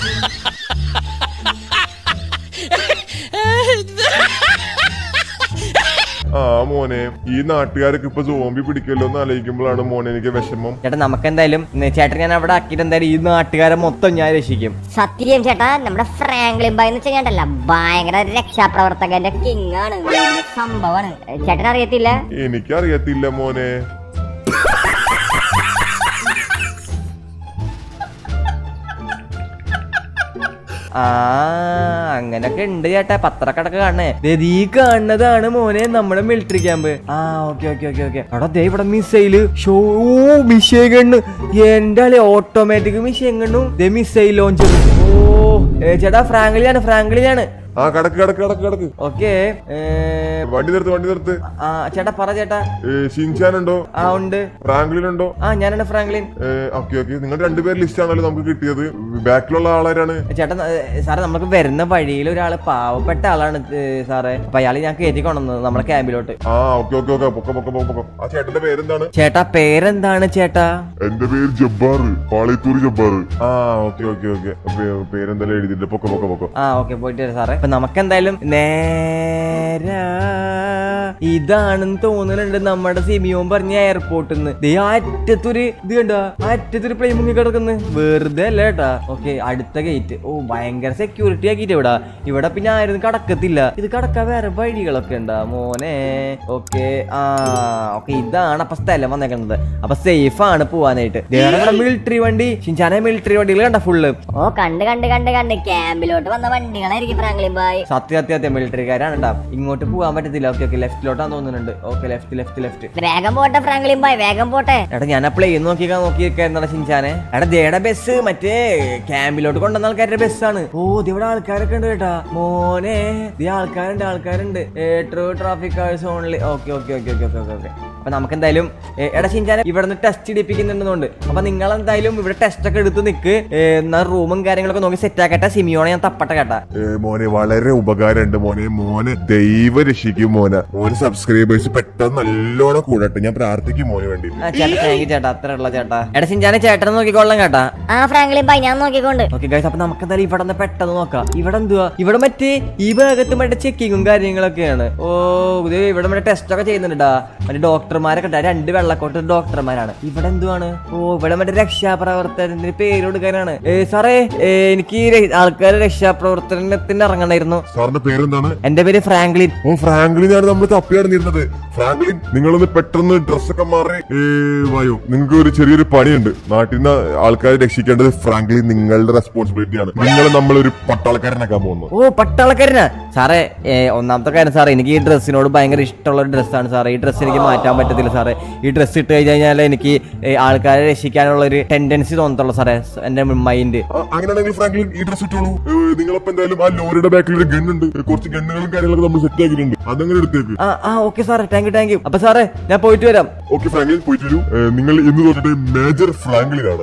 ആ മോനെ ഈ നാട്ടുകാരൊക്കെ ഇപ്പൊ സോംബി പിടിക്കല്ലോ എന്ന് ആലോചിക്കുമ്പോഴാണ് മോനെ എനിക്ക് വിഷമം ചേട്ടാ നമുക്ക് എന്തായാലും ചേട്ടൻ ഞാൻ അവിടെ ആക്കിയിട്ട് എന്തായാലും ഈ നാട്ടുകാരെ മൊത്തം ഞാൻ രക്ഷിക്കും സത്യം ചേട്ടാ നമ്മുടെ ഫ്രാങ്ക്ലിൻ ബായ് എന്ന് വെച്ചാൽ ഭയങ്കര രക്ഷാപ്രവർത്തകന്റെ കിങ് ആണ് വലിയ സംഭവമാണ് ചേട്ടൻ അറിയത്തില്ല എനിക്കറിയത്തില്ല മോനെ ആ അങ്ങനൊക്കെ ഉണ്ട് ചേട്ടാ പത്രക്കടക്ക് കാണണേ ദേ ഈ കാണുന്നതാണ് മോനെ നമ്മുടെ മിലിറ്ററി ക്യാമ്പ് ആ ഓക്കെ ഓക്കെ ഓക്കെ ഓക്കെ അവിടെ ദേ ഇവിടെ മിസൈല് ഷോ മിഷൈൻ ഗണ്ണ് എന്റെ ആളെ ഓട്ടോമാറ്റിക് മിഷൈൻ ഗണ്ണും ദേ മിസൈൽ ലോഞ്ചർ ഓ ഏ, ചേട്ടാ ഫ്രാങ്ക്ലിയാണ് ഫ്രാങ്ക്ലിയാണ് ആ കടക്ക് കടക്ക് കടക്ക് കടക്ക് ഓക്കെ വണ്ടി നിർത്ത് വണ്ടി നിർത്ത് ആ ചേട്ടാ പറ ചേട്ടാ ഏ, ഷിൻചാൻ ഉണ്ടോ ആ ഉണ്ട് ഫ്രാങ്ക്ലിൻ ഉണ്ടോ ആ ഞാനാണ് ഫ്രാങ്ക്ലിൻ ഓക്കെ ഓക്കെ നിങ്ങൾ രണ്ടുപേര് ലിസ്റ്റ് ആണല്ലോ നമുക്ക് കിട്ടിയത് ബാക്കിലുള്ള ആളാരാണ് ചേട്ടാ ഏ, സാറേ നമുക്ക് വരുന്ന വഴിയിൽ ഒരാള് പാവപ്പെട്ട ആളാണ് ഏ, സാറേ അപ്പൊ അയാൾ ഞാൻ കയറ്റി കൊണ്ടുവന്നത് നമ്മുടെ ക്യാമ്പിലോട്ട് ആ ഓക്കെ ഓക്കെ ഓക്കെ പൊക്ക പൊക്ക പൊക്ക പൊക്ക ആ ചേട്ടന്റെ പേരെന്താണ് ചേട്ടാ പേരെന്താണ് ചേട്ടാ എന്റെ പേര് ജബ്ബാർ പാളയത്തൂർ ജബ്ബാർ ആ ഓക്കെ ഓക്കെ ഓക്കെ പേരെന്തായാലും എഴുതിയിട്ട് പൊക്ക പൊക്ക പൊക്ക ആ ഓക്കെ പോയിട്ട് വരാം സാറേ അപ്പൊ നമുക്ക് എന്തായാലും നേരാ ഇതാണെന്ന് തോന്നുന്നുണ്ട് നമ്മുടെ സിമിയോൻ പറഞ്ഞ എയർപോർട്ടിൽ നിന്ന് ദേ ആ അറ്റത്തൊരു ഇത് കണ്ട ആ അറ്റത്തൊരു പ്ലെയിൻ മുങ്ങി കിടക്കുന്നു വെറുതെ അല്ല കേട്ടാ ഓക്കെ അടുത്ത ഗേറ്റ് ഓ ഭയങ്കര സെക്യൂരിറ്റി ആക്കിയിട്ട് ഇവിടെ ഇവിടെ പിന്നെ ആരും കടക്കത്തില്ല ഇത് കടക്കാൻ വേറെ വഴികളൊക്കെ ഉണ്ടാ മോനെ ഓക്കെ ആ ഓക്കെ ഇതാണ് അപ്പൊ സ്ഥലം വന്നേക്കുന്നത് അപ്പൊ സേഫ് ആണ് പോവാനായിട്ട് മിലിറ്ററി വണ്ടി ഷിൻചാനെ മിലിറ്ററി വണ്ടികൾ കണ്ട ഫുള്ള് ഓ കണ്ട് കണ്ട് കണ്ട് കണ്ട് ക്യാമ്പിലോട്ട് വന്ന വണ്ടികളായിരിക്കും ഫ്രാങ്ക്ലിൻ ബായ് സത്യ സത്യ സത്യം മിലിറ്ററിക്കാരാണ് ഉണ്ടാവും ഇങ്ങോട്ട് പോകാൻ പറ്റത്തില്ല ഓക്കെ ഓക്കെ ലെഫ്റ്റിലോട്ടാന്ന് തോന്നുന്നുണ്ട് ഓക്കെ ലെഫ്റ്റ് ലെഫ്റ്റ് ലെഫ്റ്റ് വേഗം പോട്ടെ ഫ്രാങ്ക്ലിൻ ബായ് വേഗം പോട്ടെ എടാ ഞാൻ ആ പ്ലെയിൻ നോക്കിക്കാൻ നോക്കിയിരിക്കായിരുന്നടാ ഷിൻചാനെ എടാ ദേടെ ബസ് മറ്റേ ക്യാമ്പിലോട്ട് കൊണ്ടുവന്ന ആൾക്കാരുടെ ബസ്സാണ് ഓ ദേ ഇവിടെ ആൾക്കാരൊക്കെ ഉണ്ട് കേട്ടാ മോനെ ദേ ആൾക്കാരുണ്ട് ആൾക്കാരുണ്ട് true traffic cars only okay okay okay okay okay okay അപ്പൊ നമുക്ക് എന്തായാലും ഏ, എടാ ഷിൻചാനെ ഇവിടെ നിന്ന് ടെസ്റ്റ് ഇടിപ്പിക്കുന്നുണ്ടെന്നുണ്ട് അപ്പൊ നിങ്ങൾ എന്തായാലും ഇവിടെ ടെസ്റ്റ് ഒക്കെ എടുത്ത് നിൽക്ക് എന്നാൽ റൂമും കാര്യങ്ങളൊക്കെ നോക്കി സെറ്റ് ആക്കട്ടെ സിമിയോണെ ഞാൻ തപ്പട്ടെ കേട്ടാ ഏ, മോനെ വളരെ ഉപകാരമുണ്ട് മോനെ മോനെ ദൈവ രക്ഷിക്കും മോനെ മോനെ സബ്സ്ക്രൈബേഴ്സ് പെട്ടെന്ന് നല്ലോണം കൂടട്ടെ ഞാൻ പ്രാർത്ഥിക്കും മോന് വേണ്ടി ആ ചേട്ടാ താങ്ക് യു ചേട്ടാ അത്ര ഉള്ള ചേട്ടാ എടാ ഷിൻചാനെ ചേട്ടനെ നോക്കിക്കോളാം കേട്ടാ ആ ഫ്രാങ്ക്ലിൻ ബായ് ഞാൻ നോക്കിക്കൊണ്ട് ഓക്കെ ഗൈസ് അപ്പൊ നമുക്ക് എന്തായാലും ഇവിടെ നിന്ന് പെട്ടെന്ന് നോക്കാം ഇവിടെ എന്തുവാ ഇവിടെ മറ്റേ ഈ ഭാഗത്ത് മറ്റേ ചെക്കിങ്ങും കാര്യങ്ങളൊക്കെയാണ് ഓ ഇത് ഇവിടെ മറ്റേ ടെസ്റ്റ് ഒക്കെ ചെയ്യുന്നുണ്ടാ മറ്റേ ഡോക്ടർമാരൊക്കെ ഉണ്ട് രണ്ട് വെള്ളക്കോട്ട് ഡോക്ടർമാരാണ് ഇവിടെ എന്തുവാണ് ഓ ഇവിടെ മറ്റേ രക്ഷാപ്രവർത്തനത്തിന് പേര് കൊടുക്കാനാണ് ഏ സാറേ ഏ, എനിക്ക് ഈ ര- ആൾക്കാരെ രക്ഷാപ്രവർത്തനത്തിന് ഇറങ്ങണമായിരുന്നു സാറിന്റെ പേരെന്താണ് എന്റെ പേര് ഫ്രാങ്ക്ലിൻ ഓ ഫ്രാങ്ക്ലിനാണ് നമ്മൾ തപ്പി നടന്നിരുന്നത് ഫ്രാങ്ക്ലിൻ നിങ്ങളൊന്ന് പെട്ടെന്ന് ഡ്രസ്സൊക്കെ മാറി ഏ, വായോ നിങ്ങൾക്ക് ഒരു ചെറിയൊരു പണിയുണ്ട് നാട്ടിൽ നിന്ന് ആൾക്കാരെ രക്ഷിക്കേണ്ടത് ഫ്രാങ്ക്ലിൻ നിങ്ങളുടെ റെസ്പോൺസിബിലിറ്റി ആണ് നിങ്ങളെ നമ്മളൊരു പട്ടാളക്കാരനാക്കാൻ പോകുന്നു ഓ പട്ടാളക്കാരനാ സാറേ ഏ, ഒന്നാമത്തെ കാര്യം സാറേ എനിക്ക് ഈ ഡ്രസ്സിനോട് ഭയങ്കര ഇഷ്ടമുള്ള ഒരു ഡ്രസ്സാണ് സാറേ ഈ ഡ്രസ്സ് എനിക്ക് മാറ്റാൻ പറ്റത്തില്ല സാറേ ഈ ഡ്രസ്സ് ഇട്ട് കഴിഞ്ഞാൽ എനിക്ക് ഏ, ആൾക്കാരെ രക്ഷിക്കാനുള്ള ഒരു ടെൻഡൻസി തോന്നത്തുള്ളൂ സാറേ സ് എന്റെ മൈൻഡ് ആ, അങ്ങനെയാണെങ്കിൽ ഫ്രാങ്ക്ലിൻ ഈ ഡ്രസ് ഇട്ടോളൂ ഏ, നിങ്ങളപ്പോ എന്തായാലും ആ ലോറിയുടെ ബാക്കിൽ ഒരു ഗൺ ഉണ്ട് ഏ, കുറച്ച് ഗണ്ണുകളും കാര്യങ്ങളൊക്കെ നമ്മൾ സെറ്റ് ആക്കിയിട്ടുണ്ട് അതങ്ങനെ എടുത്തേക്ക് ആ ആ ഓക്കെ സാറേ താങ്ക് യു താങ്ക് യു അപ്പൊ സാറേ ഞാൻ പോയിട്ട് വരാം ഓക്കെ ഫ്രാങ്ക്ലിൻ പോയിട്ട് വരൂ ഏ, നിങ്ങൾ ഇന്ന് തൊട്ടിട്ട് മേജർ ഫ്രാങ്ക്ലിൻ ആണ്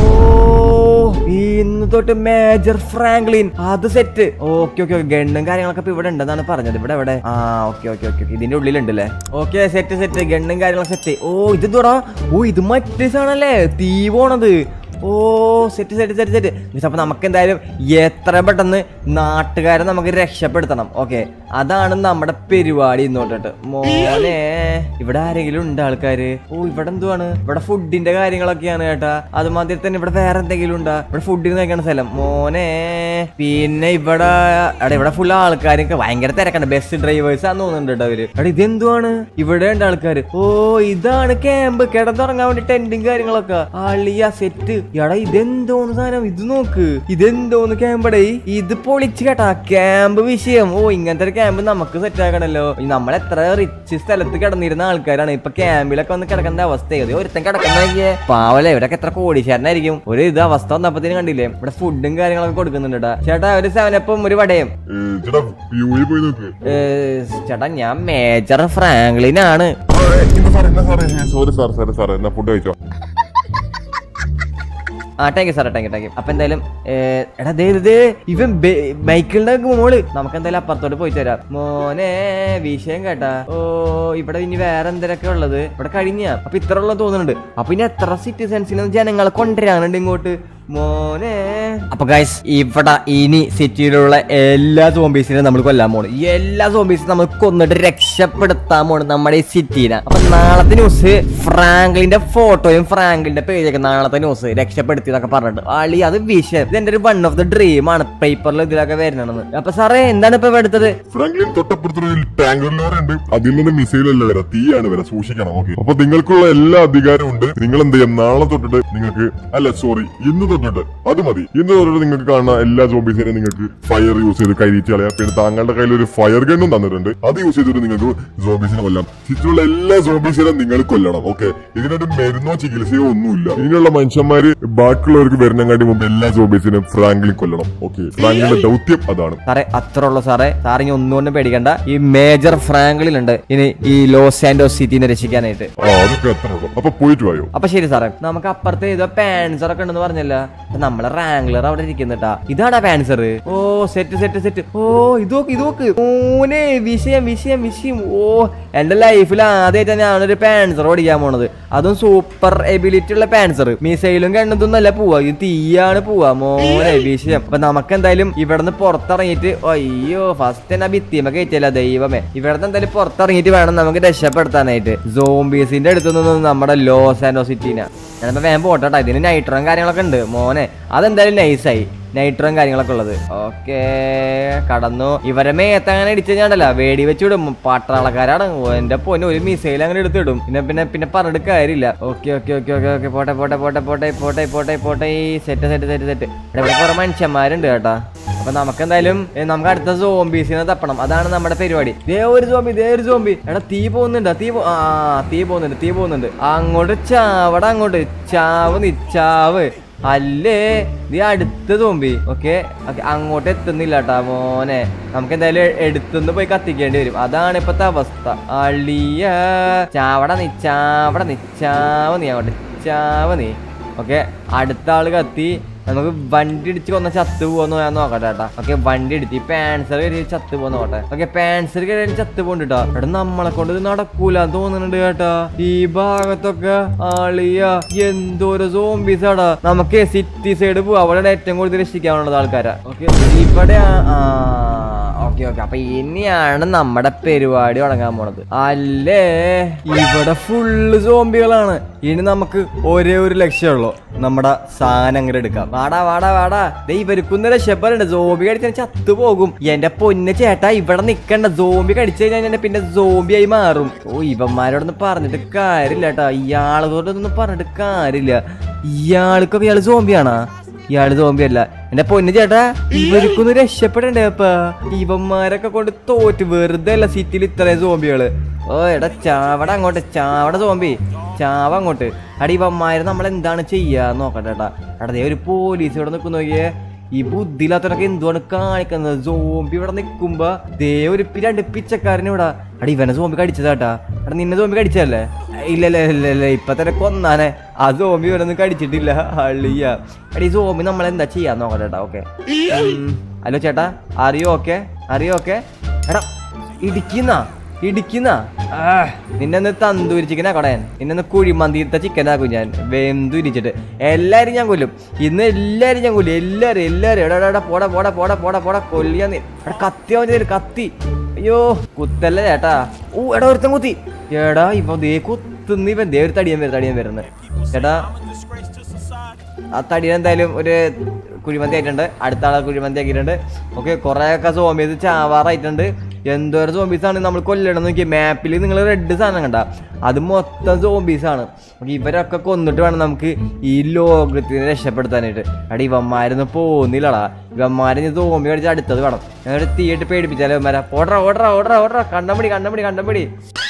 ഓ ഇന്ന് തൊട്ട് മേജർ ഫ്രാങ്ക്ലിൻ അത് സെറ്റ് ഓക്കെ ഓക്കെ ഗണ്ണും കാര്യങ്ങളൊക്കെ ഇപ്പൊ ഇവിടെ ഉണ്ടെന്നാണ് പറഞ്ഞത് ഇവിടെ ഇവിടെ ആ ഓക്കെ ഓക്കെ ഓക്കെ ഇതിന്റെ ഉള്ളിലുണ്ടല്ലേ ഓക്കെ സെറ്റ് സെറ്റ് ഗണ്ണും കാര്യങ്ങളൊക്കെ സെറ്റ് ഓ ഇത് തുറ ഓ ഇത് മറ്റേ സാണല്ലേ തീ പോണത് ഓ set set set set means അപ്പൊ നമുക്ക് എന്തായാലും എത്ര പെട്ടെന്ന് നാട്ടുകാരെ നമുക്ക് രക്ഷപ്പെടുത്തണം ഓക്കെ അതാണ് നമ്മുടെ പരിപാടി ഇന്നോട്ടിട്ട് മോനെ ഇവിടെ ആരെങ്കിലും ഉണ്ട് ആൾക്കാര് ഓ ഇവിടെ എന്തുവാണ് ഇവിടെ ഫുഡിന്റെ കാര്യങ്ങളൊക്കെയാണ് കേട്ടാ അതുമാതിരി തന്നെ ഇവിടെ വേറെ എന്തെങ്കിലും ഉണ്ടാ ഇവിടെ ഫുഡിന് കഴിക്കണ സ്ഥലം മോനെ പിന്നെ ഇവിടെ എടാ ഇവിടെ ഫുൾ ആൾക്കാരൊക്കെ ഭയങ്കര തിരക്കാണ് ബസ് ഡ്രൈവേഴ്സ് ആന്ന് തോന്നുന്നുണ്ട് കേട്ടോ അവര് എടാ ഇതെന്തുവാണ് ഇവിടെ ഉണ്ട് ആൾക്കാര് ഓ ഇതാണ് ക്യാമ്പ് കിടന്നുറങ്ങാൻ വേണ്ടി ടെന്റും കാര്യങ്ങളൊക്കെ ആളിയ സെറ്റ് എടാ ഇതെന്തോന്ന് സാധനം ഇത് നോക്ക് ഇതെന്തോന്ന് ക്യാമ്പടേ ഇത് പൊളിച്ച് കേട്ടാ ക്യാമ്പ് വിഷയം ഓ ഇങ്ങനത്തെ ഒരു ക്യാമ്പ് നമുക്ക് സെറ്റ് ആക്കണല്ലോ നമ്മൾ എത്ര റിച്ച് സ്ഥലത്ത് കിടന്നിരുന്ന ആൾക്കാരാണ് ഇപ്പൊ ക്യാമ്പിലൊക്കെ വന്ന് കിടക്കേണ്ട അവസ്ഥ ഇത് ഒരുത്തൻ കിടക്കുന്ന പാവല്ലേ ഇവരൊക്കെ എത്ര കോടീശ്വരനായിരിക്കും ഒരു ഇത് അവസ്ഥ വന്നപ്പത്തിന് കണ്ടില്ലേ ഇവിടെ ഫുഡും കാര്യങ്ങളൊക്കെ കൊടുക്കുന്നുണ്ട് ട്ടാ. ചേട്ടാ ഒരു സെവനപ്പം ഒരു വടയും ഏ, ചേട്ടാ വ്യൂയിൽ പോയി നോക്ക് ഏ, ചേട്ടാ ഞാൻ മേജർ ഫ്രാങ്ക്ലിൻ ആണ് ആ, ഏ, ഇന്ന് സാറേ എന്നാ സാറേ സോറി സാർ സാറേ സാറേ എന്നാ ഫുഡ് കഴിച്ചോ ആ താങ്ക് യു സാറേ താങ്ക് യു താങ്ക് യു അപ്പൊ എന്തായാലും ഏ, എടാ ദേ ഇത് ഇവൻ ബെ- മൈക്കിളിന്റെ മോള് നമുക്ക് എന്തായാലും അപ്പുറത്തോട്ട് പോയി തരാം മോനെ വിഷയം കേട്ടാ ഓ ഇവിടെ ഇനി വേറെ എന്തൊക്കെ ഉള്ളത് ഇവിടെ കഴിഞ്ഞ അപ്പൊ ഇത്ര ഉള്ളത് തോന്നുന്നുണ്ട് അപ്പൊ ഇനി എത്ര സിറ്റിസൺസിനെ ജനങ്ങളെ കൊണ്ടുവരാനുണ്ട് ഇങ്ങോട്ട് മോനെ അപ്പൊ ഗൈസ് ഇവിടെ ഇനി സിറ്റിയിലുള്ള എല്ലാ സോംബീസിനെയും നമ്മൾ കൊല്ലാൻ പോണ് ഈ എല്ലാ സോംബീസിനും നമ്മൾ കൊന്നിട്ട് രക്ഷപ്പെടുത്താൻ പോണ് നമ്മുടെ ഈ സിറ്റീനെ അപ്പൊ നാളത്തെ ന്യൂസ് ഫ്രാങ്ക്ലിന്റെ ഫോട്ടോയും ഫ്രാങ്ക്ലിന്റെ പേജൊക്കെ നാളത്തെ ന്യൂസ് രക്ഷപ്പെടുത്തി എന്നൊക്കെ പറഞ്ഞിട്ട് ആളി അത് വിഷയം ഇത് എന്റെ ഒരു വൺ ഓഫ് ദ ഡ്രീം ആണ് പേപ്പറിൽ ഇതിലൊക്കെ വരണത് അപ്പൊ സാറേ എന്താണ് ഇപ്പൊ ഇവിടെ എടുത്തത് ഫ്രാങ്ക്ലിൻ തൊട്ടപ്പുറത്തൊരു ടാങ്കർ ലോറുണ്ട് അതിൽ നിന്ന് മിസൈൽ അല്ല വരാം തീയാണ് വരാം സൂക്ഷിക്കണം ഓക്കെ അപ്പൊ നിങ്ങൾക്കുള്ള എല്ലാ അധികാരവും ഉണ്ട് നിങ്ങൾ എന്ത് ചെയ്യാം നാളെ തൊട്ടിട്ട് നിങ്ങൾക്ക് അല്ല സോറി ഇന്ന് തൊട്ടിട്ട് അത് മതി ഇന്ന് തൊട്ടിട്ട് നിങ്ങൾക്ക് കാണുന്ന എല്ലാ സോംബീസിനെയും നിങ്ങൾക്ക് ഫയർ യൂസ് ചെയ്ത് കരിയിച്ച് കളയാം പിന്നെ താങ്കളുടെ കയ്യിൽ ഒരു ഫയർ ഗണ്ണും തന്നിട്ടുണ്ട് അത് യൂസ് ചെയ്തിട്ട് നിങ്ങൾക്ക് സോംബീസിനെ കൊല്ലാം ചുറ്റുമുള്ള എല്ലാ സോംബീസിനെയും നിങ്ങൾ കൊല്ലണം ഓക്കെ ഇതിനൊരു മരുന്നോ ചികിത്സയോ ഒന്നുമില്ല ഇതിനുള്ള മനുഷ്യന്മാര് ബാക്കിയുള്ളവർക്ക് വരുന്നങ്ങാട്ടി മുമ്പ് എല്ലാ സോംബീസിനെയും ഫ്രാങ്ക്ലിൻ കൊല്ലണം ഓക്കെ ഫ്രാങ്ക്ലിന്റെ ദൗത്യം അതാണ് സാറേ അത്ര ഉള്ളു സാറേ സാർ ഇനി ഒന്നുകൊണ്ടും പേടിക്കണ്ട ഈ മേജർ ഫ്രാങ്ക്ലിലുണ്ട് ഇനി ഈ ലോസ് ആൻഡോസ് സിറ്റിനെ രക്ഷിക്കാനായിട്ട് ആ അതൊക്കെ എത്ര ഉള്ളു അപ്പൊ പോയിട്ട് വായോ അപ്പൊ ശരി സാറേ നമുക്ക് അപ്പുറത്ത് ഏതോ പാൻസർ ഒക്കെ ഉണ്ടെന്ന് പറഞ്ഞല്ല നമ്മളെ റാംഗ്ലർ അവിടെ ഇരിക്കുന്നുട്ടാ ഇതാടാ പാൻസർ ഓ സെറ്റ് സെറ്റ് സെറ്റ് ഓ ഇതോക്ക് ഇതോക്ക് ഓനെ വിഷയം വിഷയം വിഷയം ഓ എന്റെ ലൈഫിൽ ആദ്യമായിട്ടാണ് ഞാനൊരു പാൻസർ ഓടിക്കാൻ പോണത് അതും സൂപ്പർ എബിലിറ്റി ഉള്ള പാൻസർ മിസൈലും കണ്ണതൊന്നല്ല പോവാ ഇത് തീയാണ് പോവാ മോനെ വിഷയം അപ്പൊ നമുക്ക് എന്തായാലും ഇവിടുന്ന് പുറത്തിറങ്ങിയിട്ട് അയ്യോ ഫസ്റ്റ് തന്നെ ഭിത്തിമ കയറ്റില്ല ദൈവമേ ഇവിടുന്ന് എന്തായാലും പുറത്തിറങ്ങിയിട്ട് വേണം നമുക്ക് രക്ഷപ്പെടുത്താനായിട്ട് സോംബീസിന്റെ അടുത്തുനിന്ന് നമ്മുടെ ലോസ് ആൻഡോ സിറ്റീന ഞാനിപ്പോ വേഗം പോട്ടെ ഇതിന് നൈട്രോയും കാര്യങ്ങളൊക്കെ ഉണ്ട് മോനെ അതെന്തായാലും നൈസായി നൈട്രോയും കാര്യങ്ങളൊക്കെ ഉള്ളത് ഓക്കെ കടന്നു ഇവരെ മേത്ത് അങ്ങനെ ഇടിച്ചു കഴിഞ്ഞാണ്ടല്ല വേടി വെച്ചിടും പട്ടാളക്കാരാണ് ഓ, എന്റെ പൊന്നെ ഒരു മിസൈൽ അങ്ങനെ എടുത്തിടും പിന്നെ പിന്നെ പിന്നെ പറഞ്ഞിട്ട് കാര്യമില്ല okay okay okay okay okay പോട്ടെ പോട്ടെ പോട്ടെ പോട്ടെ പോട്ടെ പോട്ടെ പോട്ടെ സെറ്റ് സെറ്റ് സെറ്റ് സെറ്റ് ഇവിടെ കുറെ മനുഷ്യന്മാരുണ്ട് കേട്ടാ അപ്പൊ നമുക്ക് എന്തായാലും ഏ, നമുക്ക് അടുത്ത സോംബീസിനെ തപ്പണം അതാണ് നമ്മുടെ പരിപാടി ദേ ഒരു സോംബി ദേ ഒരു സോംബി എടാ തീ പോകുന്നുണ്ട് തീ പോ ആ തീ പോകുന്നുണ്ട് തീ പോകുന്നുണ്ട് അങ്ങോട്ട് ചാവട അങ്ങോട്ട് ചാവ് നീ ചാവ് അല്ലേ നീ അടുത്ത സോംബി ഓക്കെ അങ്ങോട്ട് എത്തുന്നില്ല കേട്ടാ മോനെ നമുക്ക് എന്തായാലും എടുത്തുനിന്ന് പോയി കത്തിക്കേണ്ടി വരും അതാണ് ഇപ്പത്തെ അവസ്ഥ അളിയ ചാവട നീ ചാവട നീ ചാവ് നീ അങ്ങോട്ട് ചാവ് നീ ഓക്കെ അടുത്ത ആള് കത്തി നമുക്ക് വണ്ടി ഇടിച്ച് കൊന്ന ചത്ത് പോകുന്ന ഞാൻ നോക്കട്ടെ ചേട്ടാ ഓക്കെ വണ്ടി ഇടിച്ച് ഈ പാൻസർ കയറി ചത്ത് പോകുന്ന നോട്ടെ ഓക്കെ പാൻസർ കയറി ചത്ത് പോണ്ടിട്ടാ എടാ നമ്മളെ കൊണ്ട് ഇത് നടക്കൂല തോന്നുന്നുണ്ട് കേട്ടാ ഈ ഭാഗത്തൊക്കെ ആളിയ എന്തോരോ സോംബീസ് ആടാ നമുക്ക് സിറ്റി സൈഡ് പോവാ അവിടെ ഏറ്റവും കൂടുതൽ രക്ഷിക്കാനുള്ളത് ആൾക്കാരാ ഓക്കെ ഇവിടെ ഓക്കെ ഓക്കെ അപ്പൊ ഇനിയാണ് നമ്മുടെ പരിപാടി തുടങ്ങാൻ പോണത് അല്ലേ ഇവിടെ ഫുള്ള് സോംബികളാണ് ഇനി നമുക്ക് ഒരേ ഒരു ലക്ഷ്യമുള്ളൂ നമ്മുടെ സാധനം അങ്ങനെ എടുക്കാം വാടാ വാടാ വാടാ ദേ ഇവർക്കൊന്ന് രക്ഷപ്പെടുണ്ട് സോംബി കടിച്ചാൽ ചത്തു പോകും എന്റെ പൊന്ന് ചേട്ടാ ഇവിടെ നിക്കണ്ട സോംബി കടിച്ചു കഴിഞ്ഞാൽ ഞാൻ പിന്നെ സോംബി ആയി മാറും ഓ ഇവന്മാരോടൊന്നും പറഞ്ഞിട്ട് കാര്യമില്ല കേട്ടാ ഇയാളോടൊന്നും പറഞ്ഞിട്ട് കാര്യമില്ല ഇയാൾക്കൊക്കെ ഇയാള് സോംബിയാണാ ഇയാള് തോമ്പിയല്ല എന്റെ പൊന്നു ചേട്ടാ ഇവർക്കൊന്ന് രക്ഷപ്പെടണ്ടേ അപ്പ ഇവന്മാരൊക്കെ കൊണ്ട് തോറ്റ് വെറുതെ അല്ല സിറ്റിയിൽ ഇത്രയും സോംബികള് ഓ എടാ ചാവട അങ്ങോട്ട് ചാവട സോംബി ചാവ അങ്ങോട്ട് അടി ഇവന്മാര് നമ്മൾ എന്താണ് ചെയ്യാ നോക്കട്ടെ ഏട്ടാ എടാ ദേ ഒരു പോലീസ് ഇവിടെ നിൽക്കുന്നു നോക്കിയേ ഈ ബുദ്ധിയില്ലാത്തവരൊക്കെ എന്തുവാണ് കാണിക്കുന്നത് സോംബി ഇവിടെ നിൽക്കുമ്പോ ദേ ഒരു പി- രണ്ട് പിച്ചക്കാരൻ ഇവിടെ അടി ഇവനെ സോംബി കടിച്ചതാട്ടാ എടാ നിന്നെ സോംബി കടിച്ചതല്ലേ ഇല്ല ഇല്ല ഇല്ല ഇല്ല ഇപ്പൊ തന്നെ കൊന്നാനെ ആ സോംബി ഇവനൊന്നും കടിച്ചിട്ടില്ല അള്ളിയ എടി ഈ സോംബി നമ്മൾ എന്താ ചെയ്യാൻ നോക്കട്ടെ ചേട്ടാ ഓക്കെ ഹലോ ചേട്ടാ അറിയോ ഓക്കെ അറിയോ ഓക്കെ എടാ ഇടിക്കുന്ന ഇടിക്കുന്ന നിന്നെ തന്തൂരി ചിക്കനാ കൊടയൻ നിന്നെ കുഴിമന്തിയിലത്തെ ചിക്കനാക്കും ഞാൻ വെന്തുരിച്ചിട്ട് എല്ലാരും ഞാൻ കൊല്ലും ഇന്ന് എല്ലാരും ഞാൻ കൊല്ലും എല്ലാരും എല്ലാരും എടാ എടാ, എടാ പോടാ പോടാ പോടാ പോടാ പോടാ കൊല്ലിയാ നീ എടാ കത്തി അവൻ തരും കത്തി അയ്യോ കുത്തല്ല ചേട്ടാ ഓ എടാ ഒരുത്തൻ കുത്തി എടാ ഇപ്പൊ ദേ കുത്തുന്ന ഇവൻ ദേ ഒരു തടിയൻ വരും തടിയൻ വരുന്നത് ചേട്ടാ ആ തടിയൻ എന്തായാലും ഒരു കുഴിമന്തി ആയിട്ടുണ്ട് അടുത്ത ആളെ കുഴിമന്തി ആക്കിയിട്ടുണ്ട് ഓക്കെ കുറെ ഒക്കെ സോംബീസ് ചാവാറായിട്ടുണ്ട് എന്തോരം സോംബീസ് ആണ് നമ്മൾ കൊല്ലണം നോക്കി മാപ്പിൽ നിങ്ങൾ റെഡ് സാധനം കണ്ട അത് മൊത്തം സോംബീസ് ആണ് ഓക്കെ ഇവരൊക്കെ കൊന്നിട്ട് വേണം നമുക്ക് ഈ ലോകത്തിന് രക്ഷപ്പെടുത്താനായിട്ട് അടി ഇവന്മാരൊന്നും പോകുന്നില്ലടാ ഇവന്മാരെ സോംബി കടിച്ച് അടുത്തത് വേണം ഞങ്ങൾ തീയിട്ട് പേടിപ്പിച്ചാലോ ഇവന്മാരെ ഓടറ ഓടറ ഓടറ ഓടറ കണ്ടപിടി കണ്ടപിടി കണ്ടപിടി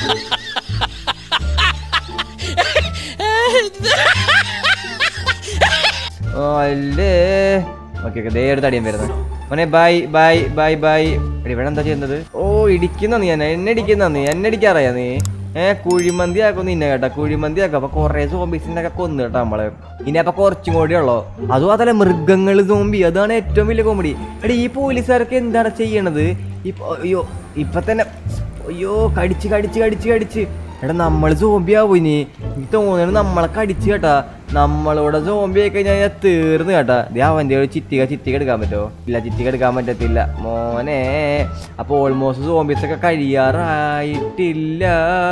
ഓ, അല്ലേ ഓക്കെ ഓക്കെ ദേ ഒരു തടിയും വരുന്നത് മോനെ ബൈ ബൈ ബൈ ബൈ എടി ഇവിടെ എന്താ ചെയ്യുന്നത് ഓ ഇടിക്കുന്ന നീ എന്നെ എന്നെ ഇടിക്കുന്ന നീ എന്നെ ഇടിക്കാറിയാ നീ ഏ കുഴിമന്തി ആക്കും നിന്നെ കേട്ടാ കുഴിമന്തി ആക്കും അപ്പൊ കൊറേ സോംബീസിനെ ഒക്കെ കൊന്നു കേട്ടാ നമ്മള് ഇനി അപ്പൊ കുറച്ചും കൂടി ഉള്ളോ അതും അതല്ല മൃഗങ്ങൾ സോംബി അതാണ് ഏറ്റവും വലിയ കോമഡി എടി ഈ പോലീസുകാരൊക്കെ എന്താണ് ചെയ്യണത് ഇപ്പൊ അയ്യോ ഇപ്പൊ തന്നെ അയ്യോ കടിച്ച് കടിച്ച് കടിച്ച് കടിച്ച് എടാ നമ്മൾ സോംബി ആവും ഇനി എനിക്ക് തോന്നുന്നു നമ്മളെ കടിച്ച് കേട്ടാ നമ്മളോടെ സോംബി ആയി കഴിഞ്ഞാൽ ഞാൻ തീർന്നു കേട്ടാ ദേ അവൻ്റെ ഒരു ചിറ്റിക ചിറ്റിക എടുക്കാൻ പറ്റുമോ ഇല്ല ചിറ്റിക എടുക്കാൻ പറ്റത്തില്ല മോനെ അപ്പൊ ഓൾമോസ്റ്റ് സോംബീസ് ഒക്കെ കഴിയാറായിട്ടില്ല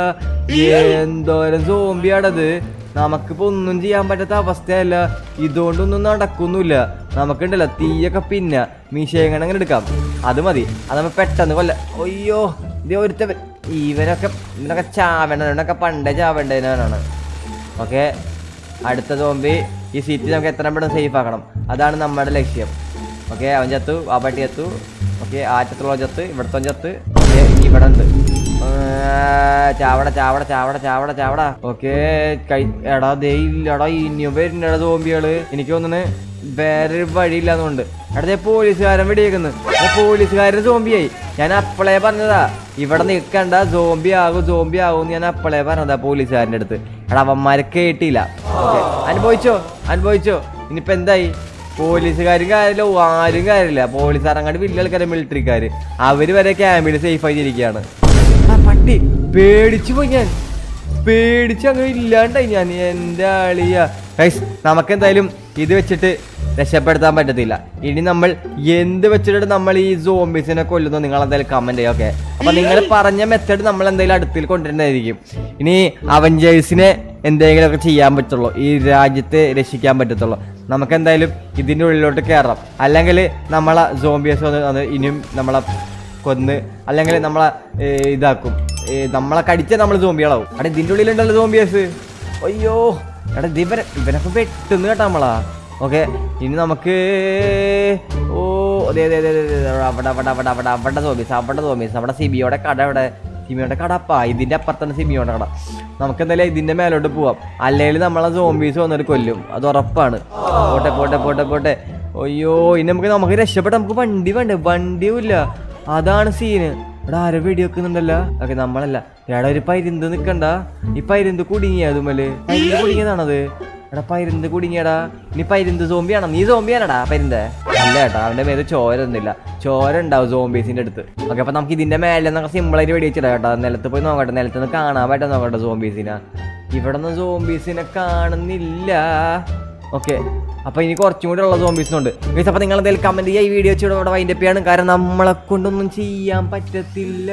എന്തോരം സോംബിയാണത് നമുക്കിപ്പോ ഒന്നും ചെയ്യാൻ പറ്റാത്ത അവസ്ഥയല്ല ഇതുകൊണ്ടൊന്നും നടക്കുന്നില്ല നമുക്കുണ്ടല്ലോ തീയൊക്കെ പിന്നെ മീശയങ്ങനെ അങ്ങനെ എടുക്കാം അത് മതി അത് നമ്മൾ പെട്ടെന്ന് കൊല്ല അയ്യോ ഇത് ഒരുത്ത ഇവനൊക്കെ ഇവനൊക്കെ ചാവേണ്ട ഇവനൊക്കെ പണ്ടേ ചാവേണ്ടതിനാണ് ഓക്കെ അടുത്ത തോമ്പി ഈ സീറ്റ് നമുക്ക് എത്ര പെട്ടെന്ന് സേഫ് ആക്കണം അതാണ് നമ്മുടെ ലക്ഷ്യം ഓക്കെ അവൻ ചത്തു ആ പട്ടി ചത്തു ഓക്കെ ആറ്റത്തുള്ള ചത്ത് ഇവിടത്തെ ചത്ത് ദേ ഇവിടെ ഉണ്ട് ആ, ചാവട ചാവട ചാവട ചാവട ചാവട ഓക്കെ കൈ എടാ ദേ ഇല്ലടാ ഇനിയും വരുന്നടാ സോംബികള് എനിക്ക് തോന്നുന്നു വേറൊരു വഴിയില്ലാന്നുണ്ട് എടാ ദേ പോലീസുകാരൻ വെടിയേക്കുന്നു പോലീസുകാരൻ സോംബിയായി ഞാൻ അപ്പളേ പറഞ്ഞതാ ഇവിടെ നിൽക്കണ്ട സോംബി ആകും സോംബി ആകും എന്ന് ഞാൻ അപ്പളേ പറഞ്ഞതാ പോലീസുകാരൻ്റെ അടുത്ത് എടാ അവന്മാരെ കേട്ടില്ല ഓക്കെ അനുഭവിച്ചോ അനുഭവിച്ചോ ഇനിയിപ്പോ എന്തായി പോലീസുകാരും കാര്യമില്ല ആരും കാര്യമില്ല പോലീസുകാർ അങ്ങോട്ട് വലിയ ആൾക്കാരെ മിലിറ്ററിക്കാര് അവര് വരെ ക്യാമ്പിൽ സേഫ് ആയിട്ടിരിക്കുകയാണ് ആ പട്ടി പേടിച്ചു പോയി ഞാൻ പേടിച്ച് അങ്ങനെ ഇല്ലാണ്ടായി ഞാൻ എൻ്റെ ആളിയ ഗൈസ് നമുക്ക് എന്തായാലും ഇത് വെച്ചിട്ട് രക്ഷപ്പെടുത്താൻ പറ്റത്തില്ല ഇനി നമ്മൾ എന്ത് വെച്ചിട്ട് നമ്മൾ ഈ സോംബീസിനെ കൊല്ലുന്നു നിങ്ങൾ എന്തായാലും കമന്റ് ചെയ്യുക ഓക്കെ അപ്പൊ നിങ്ങൾ പറഞ്ഞ മെത്തേഡ് നമ്മൾ എന്തായാലും അടുത്തിൽ കൊണ്ടുവരുന്നതായിരിക്കും ഇനി അവഞ്ചേഴ്സിനെ എന്തെങ്കിലുമൊക്കെ ചെയ്യാൻ പറ്റുള്ളൂ ഈ രാജ്യത്തെ രക്ഷിക്കാൻ പറ്റത്തുള്ളൂ നമുക്ക് എന്തായാലും ഇതിൻ്റെ ഉള്ളിലോട്ട് കയറാം അല്ലെങ്കിൽ നമ്മളെ സോംബിയസ് വന്ന് അത് ഇനിയും നമ്മളെ കൊന്ന് അല്ലെങ്കിൽ നമ്മളെ ഏ, ഇതാക്കും ഏ, നമ്മളെ കടിച്ച നമ്മൾ സോംബികളാവും അവിടെ ഇതിൻ്റെ ഉള്ളിലുണ്ടല്ലോ സോംബിയസ് അയ്യോ എടാ ഇത് ഇവരെ ഇവനൊക്കെ വെട്ടുന്നു കേട്ടോ നമ്മളാ ഓക്കെ ഇനി നമുക്ക് ഓ അതെ അതെ അതെ അതെ, അതെ, അവിടെ അവിടെ അവിടെ അവിടെ അവിടെ സോമീസ് അവിടെ സോമീസ് അവിടെ സിബിയോടെ കട അവിടെ സിമിയോടെ കട അപ്പാ ഇതിന്റെ അപ്പുറത്താണ് സിമിയോടെ കട നമുക്ക് എന്തായാലും ഇതിന്റെ മേലോട്ട് പോവാം അല്ലെങ്കിൽ നമ്മളെ സോംബീസ് വന്നിട്ട് കൊല്ലും അത് ഉറപ്പാണ് പോട്ടെ പോട്ടെ പോട്ടെ പോട്ടെ അയ്യോ ഇനി നമുക്ക് നമുക്ക് രക്ഷപ്പെട്ട നമുക്ക് വണ്ടി വേണ്ടേ വണ്ടിയും ഇല്ല അതാണ് സീന് ഇവിടെ ആരോ വെടി വെക്കുന്നുണ്ടല്ലോ ഓക്കെ നമ്മളല്ല എടാ ഒരു പൈരുന്ത് നിക്കണ്ട ഈ പൈരുന്ത് കുടുങ്ങിയ അതുമല് പൈരുന്ത് കുടുങ്ങിയതാണത് എടാ പൈരുന്ത് കുടുങ്ങിയടാ നീ പൈരുന്ത് സോംബിയാണോ നീ സോംബിയാണടാ പൈരുന്ത് അല്ല ഏട്ടാ അവന്റെ മേത് ചോര ഒന്നുമില്ല ചോര ഉണ്ടാവും സോംബീസിന്റെ അടുത്ത് ഓക്കെ അപ്പൊ നമുക്ക് ഇതിന്റെ മേലെ നമുക്ക് സിമ്പിൾ ആയിട്ട് വെടി വെച്ചിടാം കേട്ടോ നിലത്ത് പോയി നോക്കട്ടെ നിലത്ത് നിന്ന് കാണാൻ പറ്റാൻ നോക്കട്ടെ സോംബീസിനെ ഇവിടെ നിന്ന് സോംബീസിനെ കാണുന്നില്ല ഓക്കെ അപ്പൊ ഇനി കുറച്ചും കൂടി ഉള്ള സോംബീസിനുണ്ട് ഗൈസ് അപ്പൊ നിങ്ങൾ എന്തെങ്കിലും കമന്റ് ചെയ്യുക ഈ വീഡിയോ വെച്ചിട്ട് ഇവിടെ വൈൻഡപ്പ് ചെയ്യാണ് കാരണം നമ്മളെ കൊണ്ടൊന്നും ചെയ്യാൻ പറ്റത്തില്ല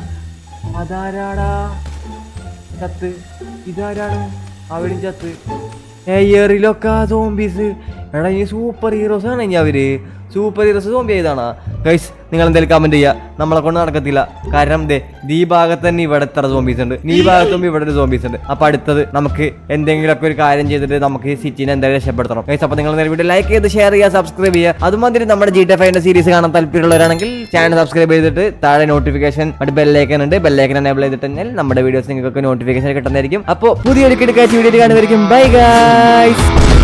അതാരാടാ ചത്ത് ഇതാരാണ് അവിടെയും ചത്ത് എയറിലൊക്കെ സോംബീസ് എടാ ഈ സൂപ്പർ ഹീറോസ് ആണ് ഇനി അവര് സൂപ്പർ ഹീറോസ് സോംബി ചെയ്താണ് ഗൈസ് നിങ്ങൾ എന്തായാലും കമന്റ് ചെയ്യുക നമ്മളെ കൊണ്ട് നടക്കത്തില്ല കാരണം ദേ ഈ ഭാഗത്ത് തന്നെ ഇവിടെ എത്ര സോംബീസ് ഉണ്ട് ഈ ഭാഗത്തും ഇവിടെ ഒരു സോംബീസ് ഉണ്ട് അപ്പൊ അടുത്തത് നമുക്ക് എന്തെങ്കിലുമൊക്കെ ഒരു കാര്യം ചെയ്തിട്ട് നമുക്ക് ഈ സിറ്റിനെ എന്തായാലും രക്ഷപ്പെടുത്തണം ഗൈസ് അപ്പൊ നിങ്ങൾ വീഡിയോ ലൈക്ക് ചെയ്ത് ഷെയർ ചെയ്യുക സബ്സ്ക്രൈബ് ചെയ്യുക അതുമാതിരി നമ്മുടെ ജി ടി എഫ് സീരീസ് കാണാൻ താല്പര്യമുള്ളവരാണെങ്കിൽ ചാനൽ സബ്സ്ക്രൈബ് ചെയ്തിട്ട് താഴെ നോട്ടിഫിക്കേഷൻ മറ്റു ബെല്ലൈക്കൻ ഉണ്ട് ബെല്ലൈക്കൻ എനേബിൾ ചെയ്തിട്ട് കഴിഞ്ഞാൽ നമ്മുടെ വീഡിയോസ് നിങ്ങൾക്ക് നോട്ടിഫിക്കേഷൻ കിട്ടുന്നതായിരിക്കും അപ്പോൾ പുതിയൊരു കിടക്കാച്ച വീഡിയോ കാണുന്നതായിരിക്കും ബൈ ഗൈസ്